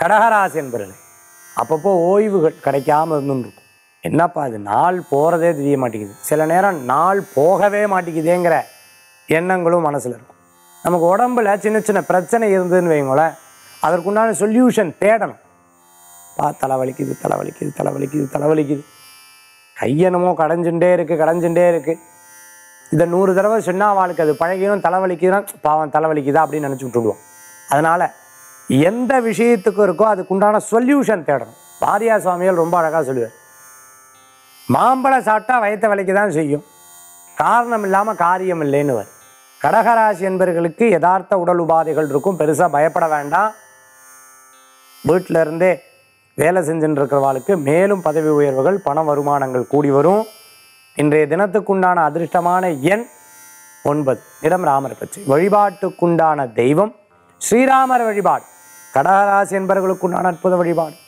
கடகராசி என்பவர்களே அப்பப்போ ஓய்வுகள் கிடைக்காம இருந்துருக்கும் என்னப்பா இது நாள் போகிறதே தெரிய மாட்டேங்குது சில நேரம் நாள் போகவே மாட்டேங்குதேங்கிற எண்ணங்களும் மனசில் இருக்கும் நமக்கு உடம்புல சின்ன சின்ன பிரச்சனை இருந்ததுன்னு வைங்களேன் அதற்குண்டான சொல்யூஷன் தேடணும் பா தலைவலிக்குது தலைவலிக்குது தலைவலிக்குது தலைவலிக்குது கையெனமோ கடைஞ்சுட்டே இருக்குது கடைஞ்சுட்டே இருக்குது இதை நூறு தடவை சொன்னால் அவளுக்கு அது பழகிடும் தலைவலிக்குதுன்னா பாவம் தலைவலிக்குதா அப்படின்னு நினச்சி விட்டுடுவோம் அதனால் எந்த விஷயத்துக்கு இருக்கோ அதுக்குண்டான சொல்யூஷன் தேடணும் பாரியா சுவாமிகள் ரொம்ப அழகாக சொல்லுவார் மாம்பழம் சாப்பிட்டா வயிற்ற வலிக்கு தான் செய்யும் காரணம் இல்லாமல் காரியம் இல்லைன்னு வரும் கடகராசி என்பவர்களுக்கு யதார்த்த உடல் உபாதைகள் இருக்கும் பெருசாக பயப்பட வேண்டாம் வீட்டில் இருந்தே வேலை செஞ்சுட்டு இருக்கிறவாளுக்கு மேலும் பதவி உயர்வுகள் பண வருமானங்கள் கூடி வரும் இன்றைய தினத்துக்குண்டான அதிர்ஷ்டமான எண் ஒன்பது இடம் ராமர் பற்றி வழிபாட்டுக்குண்டான தெய்வம் ஸ்ரீராமர் வழிபாடு கடகராசி என்பவர்களுக்குண்டான அற்புத வழிபாடு